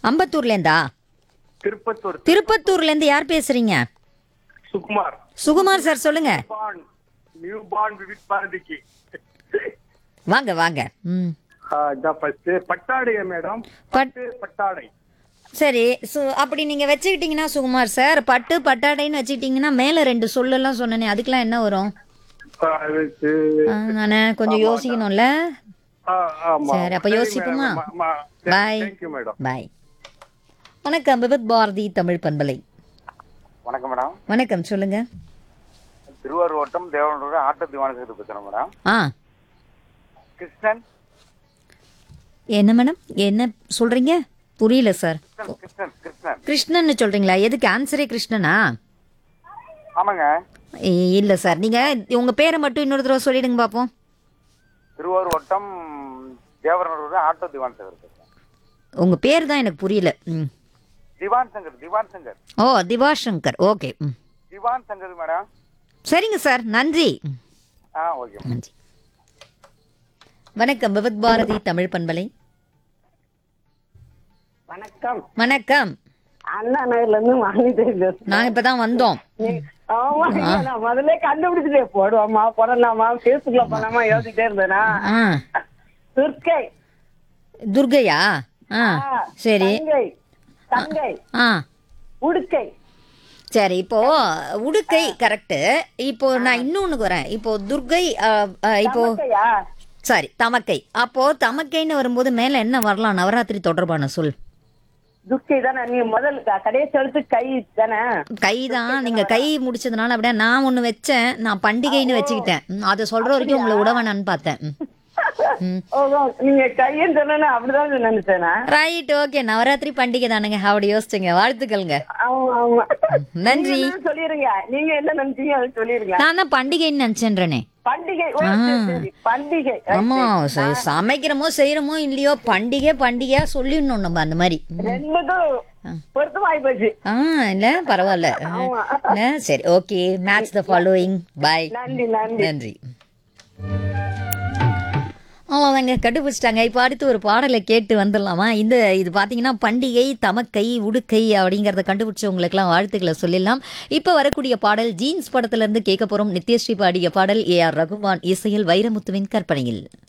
அம்பத்தூர்லேருந்தா திருப்பத்தூர் திருப்பத்தூர்லேருந்து யார் பேசுறீங்க சுகுமார் சுகுமார் சார் சொல்லுங்க பார்ன் நியூ பார்ன் விவிக் பாரதிக்கு வாங்க வாங்க ம் இதான் ஃபர்ஸ்ட் பட்டாடையா மேடம் பட் பட்டு பட்டாடை சரி சு அப்படி நீங்கள் வச்சுக்கிட்டீங்கன்னா சுகுமார் சார் பட்டு பட்டாடைன்னு வச்சுக்கிட்டீங்கன்னா மேலே ரெண்டு சொல்லலாம் சொன்னனே அதுக்கெல்லாம் என்ன வரும் ஆ, அதுக்கு நான் கொஞ்சம் யோசிக்கணும்ல ஆ, ஆமா சரி, அப்ப யோசிப்போமா? Bye. தேங்க்யூ மேடம் பாய் வணக்கம் விபத் பாரதி தமிழ் பண்பலை வணக்கம் மேடம் வணக்கம் சொல்லுங்க திருவாரூர் வட்டம் தேவனூர் ஆட்டோ திவானசத்துக்கு பேசுகிறேன் மேடம் ஆ கிருஷ்ணன் என்ன மேடம் என்ன சொல்றீங்க புரியல சார் கிருஷ்ணன் கிருஷ்ணன் கிருஷ்ணன் கிருஷ்ணன்னு சொல்றீங்களா எதுக்கு ஆன்சரே கிருஷ்ணனா ஆமாங்க ஏ- இல்ல சார் நீங்க உங்க பேரை மட்டும் இன்னொரு தடவை சொல்லிடுங்க பாப்போம் திருவாரூர் வட்டம் தேவனூர் ஆட்டோ திவான் சங்கர் பேசுகிறேன் உங்க பேர் தான் எனக்கு புரியல ம் திவான் சங்கர் திவான் சங்கர் ஓ திவாசங்கர் ஓகே ம் திவான் சங்கர் மேடம் சரிங்க சார் நன்றி ம், ஆ ஓகே நன்றி வணக்கம் விபத் பாரதி தமிழ் பண்பலை வணக்கம் வணக்கம் அண்ணா நகர்ல இருந்து வாங்கிட்டு பேசுறேன். நாங்க இப்பதான் வந்தோம் நீ- ஆமா, ஐயா, நான் முதல்ல கண்டுபிடிச்சிட்டே போடுவோமா போடலாமா பேசுக்குள்ள போலாமா யோசிச்சுட்டே இருந்தேனா ஆ துர்க்கை துர்கையா ஆ ஆ, சரி தங்கை தங்கை ஆ உடுக்கை சரி இப்போ உடுக்கை கரெக்ட் இப்போ நான் இன்னொன்னுக்கு வரேன் இப்போ துர்கை அ, அ, இப்போ தமக்கையா சாரி தமக்கை அப்போ தமக்கைன்னு வரும்போது மேல என்ன வரலாம் நவராத்திரி தொடர்பான சொல் துர்க்கை தானே நீ முதல் க- கடைசி எழுத்து கை தானே கை தான் நீங்க கை முடிச்சதுனால அப்படியே நான் ஒண்ணு வச்சேன் நான் பண்டிகைன்னு வச்சுக்கிட்டேன் ம், அதை சொல்ற வரைக்கும் உங்களை உடவனான்னு பார்த்தேன் ம். ம் ஓ ஓ, நீங்க கைன்னு சொன்னா அப்படிதான் நினைச்சேனா ரைட் ஓகே நவராத்திரி பண்டிகை தானுங்க அப்படி யோசிச்சுங்க வாழ்த்துக்கள்ங்க ஆமா ஆமா நன்றி. நீங்க என்ன சொல்லிருங்க நீங்க என்ன நினைச்சீங்க அதை சொல்லிருங்க நான் தான் பண்டிகைன்னு நினைச்சேன்றனே பண்டிகை ஓ, சரி, சரி. பண்டிகை ஆமா ச- சமைக்கிறோமோ செய்யறோமோ இல்லையோ பண்டிகை பண்டிகையா சொல்லிடணும் நம்ம அந்த மாதிரி ரெண்டுக்கும் பொருத்தமாயி போச்சு ஆ இல்ல பரவாயில்ல ஆமா. இல்ல சரி okay match the following bye நன்றி நன்றி நன்றி அவ்வளோதாங்க கண்டுபிடிச்சிட்டாங்க இப்போ அடுத்து ஒரு பாடலை கேட்டு வந்துடலாமா இந்த இது பார்த்தீங்கன்னா பண்டிகை தமக்கை உடுக்கை அப்படிங்கிறத கண்டுபிடிச்சவங்களுக்கெல்லாம் வாழ்த்துக்களை சொல்லிடலாம் இப்போ வரக்கூடிய பாடல் ஜீன்ஸ் படத்துல இருந்து கேட்க போகிறோம் நித்யஸ்ரீ பாடிய பாடல் ஏ ஆர் ரகுமான் இசையில் வைரமுத்துவின் கற்பனையில்